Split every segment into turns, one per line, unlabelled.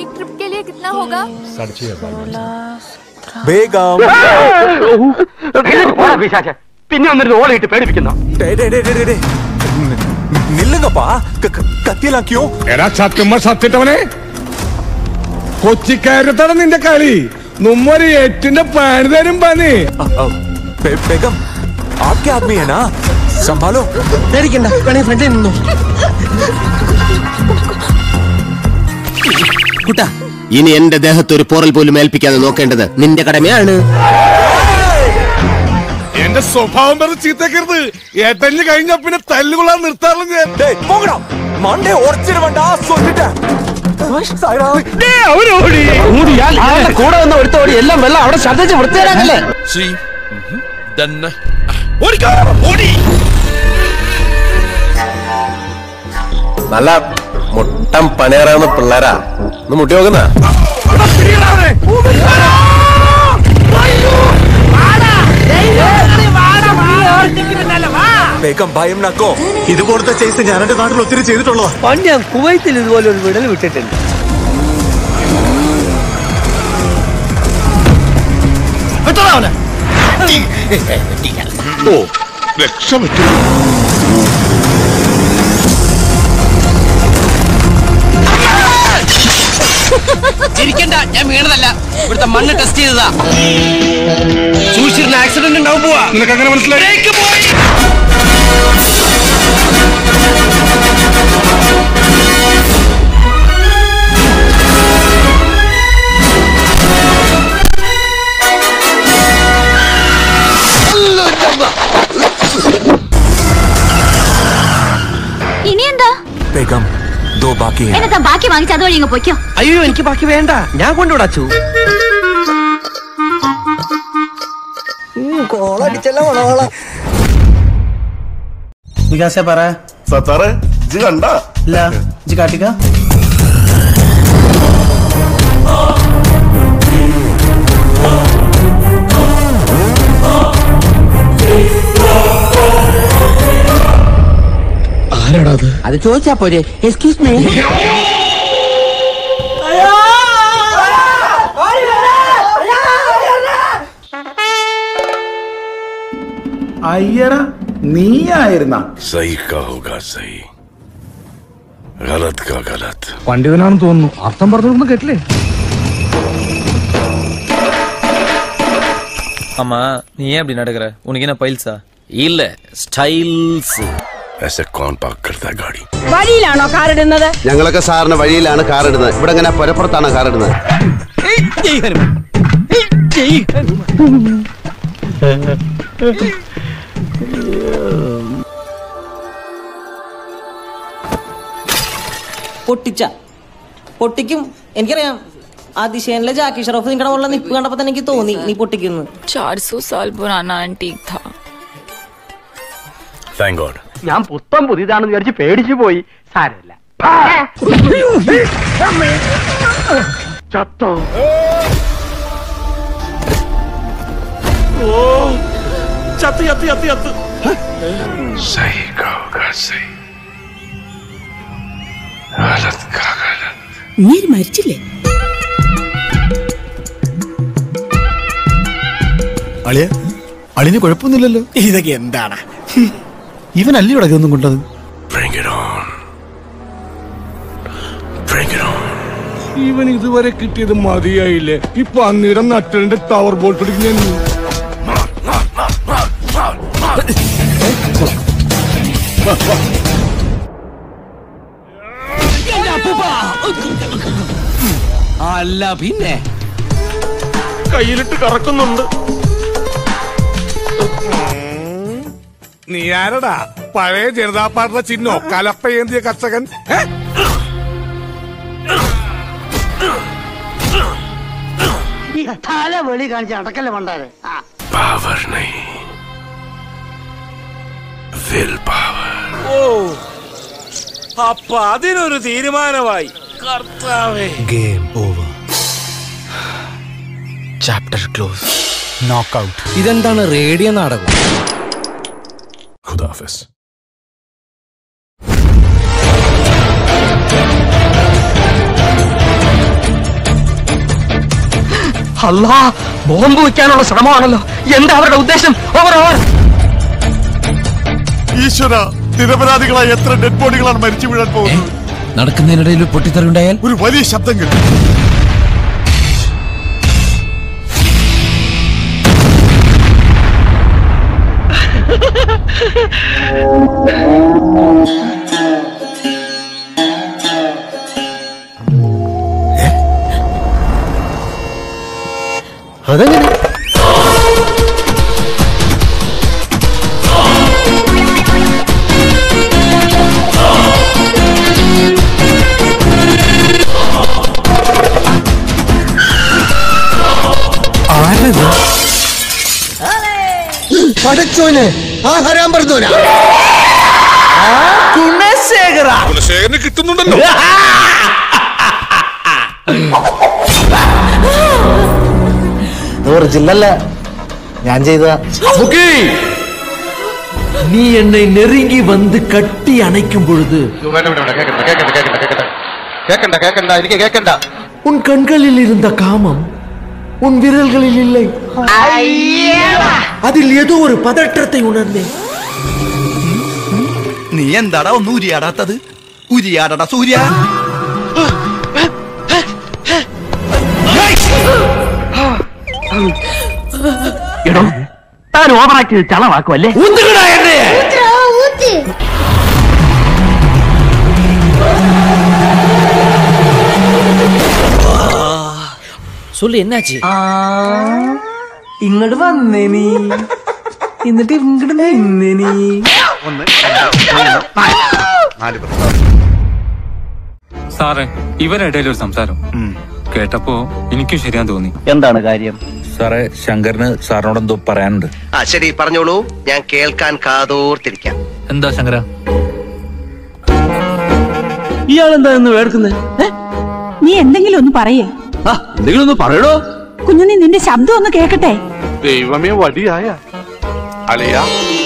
एक ट्रिप के लिए कितना होगा
വേഗം
പിന്നെ വന്നിരുന്ന് ഓളയിട്ട് പേടിപ്പിക്കുന്ന
ഡേ, ഡേ, ഡേ, ഡേ, ഡേ, ഡേ. നി- നില്ലുങ്ങപ്പാ ക- ക- കത്തിയെല്ലാം ക്യോ
എടാ സത്യമ്മ സത്യട്ടവനെ കൊച്ചിക്കാരത്താണ് നിന്റെ കളി നമ്മൊരു എട്ടിന്റെ പാന് തരും പനി
अ, अ, बे- बेगम आपके आदमी है ना संभालो
പേടിക്കണ്ട വേണേ ഫ്രണ്ടിൽ നിന്നു കുട്ടാ ഇനി എന്റെ ദേഹത്ത് ഒരു പോറൽ പോലും ഏൽപ്പിക്കാതെ നോക്കേണ്ടത് നിന്റെ കടമയാണ്
എന്റെ സ്വഭാവം പറഞ്ഞ് ചീത്തക്കരുത് ഏട്ടഞ്ഞ് കഴിഞ്ഞ പിന്നെ തല്ലുകൊള്ളാൻ നിർത്താറുള്ള ഞാൻ
டேய் போங்கடா மண்டே உடைச்சிருவேன்டா சொல்லிட்டேன் സായിരാ.
ഓടിയാൽ ആളുടെ കൂടെ വന്ന ഒരുത്തോടി എല്ലാം വെള്ളം അവിടെ ശ്രദ്ധിച്ച് വൃത്തിയാക്കല്ലേ
നല്ല മുട്ടം പണിയറാവുന്ന പിള്ളേരാ ഒന്ന് മുട്ടി നോക്കുന്ന
ബേഗം ഭയം നക്കോ ഇതുപോലത്തെ ചേസ് ഞാൻ എന്റെ നാട്ടിൽ ഒത്തിരി ചെയ്തിട്ടുള്ളതാ
പണ്ട് ഞാൻ കുവൈത്തിൽ ഇതുപോലെ ഒരു വിടൽ വിട്ടിട്ടുണ്ട്
ചിരിക്കണ്ട ഞാൻ വീണതല്ല ഇവിടുത്തെ മണ്ണ് ടെസ്റ്റ് ചെയ്തതാ സൂക്ഷിച്ചിരുന്ന ആക്സിഡന്റ് ഉണ്ടാവും പോവാ
നിനക്ക് അങ്ങനെ മനസ്സിലായി
ഇനി എന്താ
ബേഗം ദോ ബാക്കി ഹൈ.
എന്നതാ ബാക്കി വാങ്ങിച്ച് അതുവഴി ഇങ്ങ് പൊയ്ക്കോ
അയ്യോ എനിക്ക് ബാക്കി വേണ്ട ഞാൻ കൊണ്ടുവിടാച്ചു
വികാസ പറ
സത്താറെ ഇത് കണ്ട
ഇല്ല ഇജ്ജ് കാട്ടിക്ക
അത് ചോദിച്ചാ പോരെ എക്സ്ക്യൂസ് മീ
അയ്യട നീയായിരുന്ന
സഹി കാ ഹോഗാ സഹി ഗലത് കാ ഗലത്
പണ്ഡിതനാണെന്ന് തോന്നുന്നു അർത്ഥം പറഞ്ഞൊന്നും കേട്ടില്ലേ
ஆமா நீ ஏன் அப்படி நடக்கிற உனக்கு என்ன பைல்ஸா இல்ல ஸ்டைல்ஸ்
ऐसे कौन पार्क करता है गाड़ी
വഴിയിലാണോ കാറിടുന്നത്
ഞങ്ങളൊക്കെ സാറിന് വഴിയിലാണ് കാർ ഇടുന്നത് ഇവിടെ ഇങ്ങനെ പുരപ്പുറത്താണ് കാർ ഇടുന്നത്
പൊട്ടിച്ച പൊട്ടിക്കും എനിക്കറിയാം ആ ദിശേനിലെ ജാക്കി ഷറഫ് നിങ്ങളുടെ മുകളിൽ നിപ്പ് കണ്ടപ്പോ തന്നെ എനിക്ക് തോന്നി നീ പൊട്ടിക്കുന്നു
चार सौ साल पुराना एंटीक था
थैंक गॉड
ഞാൻ പുത്തം പുതിയതാണെന്ന് വിചാരിച്ച് പേടിച്ചു പോയി സാരമില്ല ചത്തോ
ചത്ത് ചത്ത് ചത്ത് ചത്ത്
सही का होगा सही गलत का गलत
നീ മരിച്ചില്ലേ
അളിയ അളിന് കുഴപ്പമൊന്നുമില്ലല്ലോ ഇതൊക്കെ എന്താണ് ഇവനല്ലേ ഇവിടെ ഒന്നും കൊണ്ടത്
Bring it on. Bring it on.
ഇവൻ ഇതുവരെ കിട്ടിയത് മതിയായില്ലേ ഇപ്പൊ അന്നീരം നട്ടലിന്റെ ടവർ ബോൾട്ട് പിടിക്കുന്ന
അല്ല പിന്നെ
കയ്യിലിട്ട് കറക്കുന്നുണ്ട് നീ ആരടാ പഴയ ജനതാ പാർട്ടിയുടെ ചിഹ്നോ കലപ്പയേന്തിയ കർഷകൻ ഏ?
തല വെളി കാണിച്ച് അടക്കല്ലേ പണ്ടാരെ
पावर नहीं विल पावर
അപ്പൊ അതിനൊരു തീരുമാനമായി കർത്താവേ
game over chapter close knockout
ഇതെന്താണ് റേഡിയോ നാടകം
खुदाफिज
അല്ലാ ബോംബ് വെക്കാനുള്ള ശ്രമമാണല്ലോ എന്താ അവരുടെ ഉദ്ദേശം ഓവർ ഓവർ
ഈശ്വര നിരപരാധികളായ എത്ര ഡെഡ് ബോഡികളാണ് മരിച്ചു വീഴാൻ പോകുന്നത്
നടക്കുന്നതിനിടയിൽ പൊട്ടിത്തെറി ഉണ്ടായാൽ
ഒരു വലിയ ശബ്ദം കേട്ടു
അതെങ്ങനെ പടച്ചോനെ ആ ഹരാൻ പറഞ്ഞോനാ ഗുണശേഖര
കുലശേഖരന് കിട്ടുന്നുണ്ടല്ലോ
ഒറിജിനല്ല ഞാൻ ചെയ്തതാ
நீ என்னை நெருங்கி வந்து கட்டி அணைக்கும் பொழுது
കേക്കണ്ട കേക്കണ്ട എനിക്ക് കേക്കണ്ട
உன் கண்களில் இருந்த காமம் உன் விரல்களில் இல்லை அதில் ஏதோ ஒரு பதற்றத்தை உணர்ந்தேன்
നീ എന്താടാ ഒന്ന് ഉരിയാടാത്തത് ഉരിയാടടാ സൂര്യ
താൻ ഓവറാക്കി ചളവാക്കുമല്ലേ
சொல்லு என்னாச்சு
ഇങ്ങോട്ട് വന്നേ നീ എന്നിട്ട് ഇങ്ങോട്ട് നിന്നേ നീ
സാറേ ഇവരിടയിൽ ഒരു സംസാരം കേട്ടപ്പോ എനിക്കും ശരിയാൻ തോന്നി
എന്താണ് കാര്യം
സാറേ ശങ്കറിന് സാറിനോട് എന്തോ പറയാനുണ്ട്
ആ ശരി പറഞ്ഞോളൂ ഞാൻ കേൾക്കാൻ കാതോർത്തിരിക്കാം
എന്താ ശങ്കര
ഇയാളെന്താ എന്ന് വേർക്കുന്നേ
നീ എന്തെങ്കിലും ഒന്ന് പറയേ
എന്തെങ്കിലും ഒന്ന് പറയടോ
കുഞ്ഞുണ്ണി നിന്റെ ശബ്ദം ഒന്ന് കേക്കട്ടെ
ദൈവമേ വടിയായ അളിയ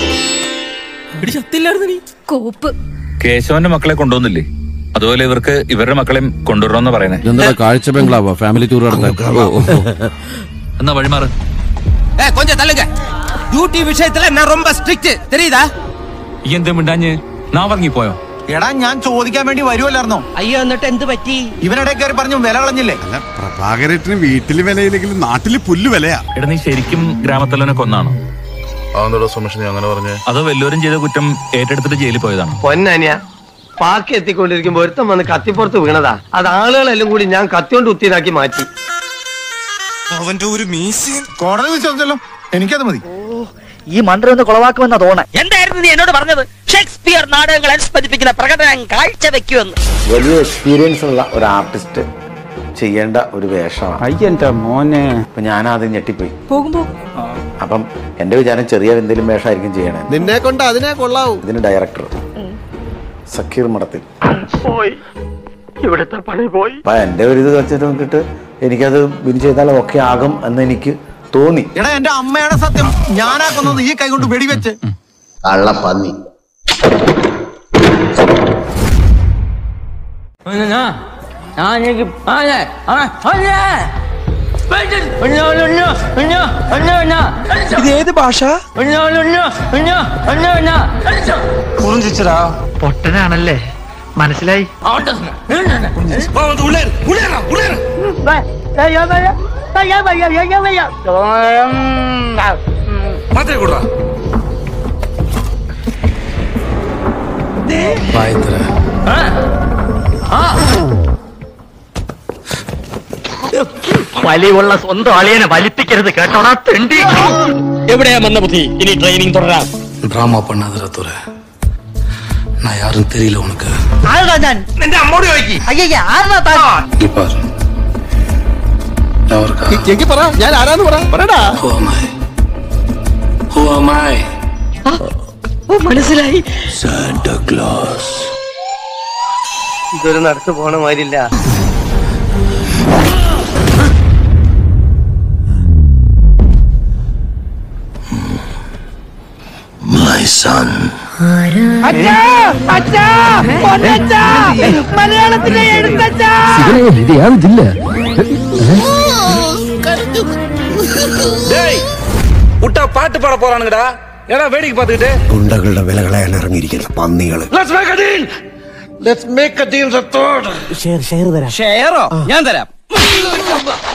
കോപ്പ്
കേശവന്റെ മക്കളെ കൊണ്ടുവന്നില്ലേ അതുപോലെ ഇവർക്ക് ഇവരുടെ മക്കളെയും കൊണ്ടുവരണമെന്ന് പറയണേ
എന്താ കാഴ്ച ബംഗ്ലാവോ ഫാമിലി ടൂർ നടത്താൻ ഓ, ഓ, ഓ.
എന്നാ വഴിമാറ്
கொஞ்சம் தள்ளுங்க டியூட்டி விஷயத்துல நான் ரொம்ப ஸ்ட்ரிக்ட் தெரியுதா
ഈ എന്താ മിണ്ടാഞ്ഞ് നാ പോയോ
എടാ ഞാൻ ചോദിക്കാൻ വേണ്ടി വരുമല്ലായിരുന്നോ
അയ്യോ എന്നിട്ട് എന്ത് പറ്റി
ഇവനിടെ കയറി പറഞ്ഞു വില കളഞ്ഞില്ലേ അല്ല പ്രഭാകരേട്ടന് വീട്ടില് വിലയില്ലെങ്കിലും നാട്ടില് പുല്ല് വിലയാ
എടാ നീ ശരിക്കും ഗ്രാമത്തലനെ കൊന്നാണോ
അതെന്താ സുമേഷ് നീ അങ്ങനെ പറഞ്ഞേ
അതോ വല്ലവരും ചെയ്ത കുറ്റം ഏറ്റെടുത്തിട്ട് ജയിലിൽ പോയതാണോ
പൊന്നനിയ പാക്കി എത്തിക്കൊണ്ടിരിക്കുമ്പോ ഒരുത്തം വന്ന് കത്തിപ്പുറത്ത് വീണതാ അത് ആളുകളെല്ലാം കൂടി ഞാൻ കത്തിയോണ്ട് ഉത്തിനാക്കി മാറ്റി
അവന്റെ ഒരു മീസിയൻ കോടതി വിശ്വസിച്ചല്ലോ എനിക്കത് മതി
ഈ മന്ത്രം ഒന്ന് കുളവാക്കുമെന്നാ തോന്നേ എന്തായിരുന്നു നീ എന്നോട് പറഞ്ഞത് ഷേക്സ്പിയർ നാടകങ്ങൾ അനുസ്മരിപ്പിക്കുന്ന പ്രകടനം കാഴ്ചവെക്കുമെന്ന്
വലിയ എക്സ്പീരിയൻസ് ഉള്ള ഒരു ആർട്ടിസ്റ്റ് ചെയ്യേണ്ട ഒരു വേഷമാണ്
അയ്യന്റെ മോനെ
അപ്പൊ ഞാൻ ആദ്യം ഞെട്ടിപ്പോയി
പോകുമ്പോ
അപ്പം എന്റെ വിചാരം ചെറിയ എന്തെങ്കിലും വേഷമായിരിക്കും ചെയ്യണേ
നിന്നെ കൊണ്ട് അതിനെ കൊള്ളാവൂ
ഇതിന് ഡയറക്ടർ സക്കീർ മടത്തിൽ
പോയി ഇവിടുത്തെ പണി പോയി
അപ്പൊ എന്റെ ഒരു ഇത് വെച്ചിട്ട് നോക്കിയിട്ട് എനിക്കത് വിൻ ചെയ്താൽ ഒക്കെ ആകും എന്ന് എനിക്ക് തോന്നി
എടാ എന്റെ അമ്മയുടെ സത്യം ഞാനാക്കുന്നത് ഈ കൈ കൊണ്ട് വെടിവെച്ച്
കള്ളപ്പന്നി
ഇത് ഏത് ഭാഷ പൊട്ടനാണല്ലേ മനസ്സിലായി വലിയുള്ള സ്വന്തം അളിയനെ വലിപ്പിക്കരുത് കേട്ടോടാ തെണ്ടി എവിടെയാ വന്ന ബുദ്ധി ഇനി ട്രെയിനിങ് തുടരാം
டிராமா பண்ணாதடா துறை நான் யாருன்னு தெரியல உனக்கு
ആരടാ ഞാൻ നിന്റെ അമ്മോട് ചോദിക്കി അയ്യ ആരടാ താൻ
இங்க பாரு நான் ஒரு
എങ്കിൽ പറ ഞാൻ ആരാന്ന് പറ പറയടാ
Who am I? Who am I?
ഓ മനസ്സിലായി
Santa Claus.
ഇതൊരു നടത്തു പോണ മാതിരില്ല
My son.
മലയാളത്തിലെ എഴുത്തച്ഛാ
ഇത് യാതൊന്നില്ല
டேய் விட்டா பாட்டு பாட போறானுங்கடா ஏடா வேடிக்கை பார்த்துக்கிட்டு
ഗുണ്ടകളുടെ വില കളയാൻ ഇറങ്ങിയിരിക്കുന്ന പന്നികള്
Let's make a deal. Let's make a deal the third.
Share share തരാം
ഷെയറോ ഞാൻ തരാം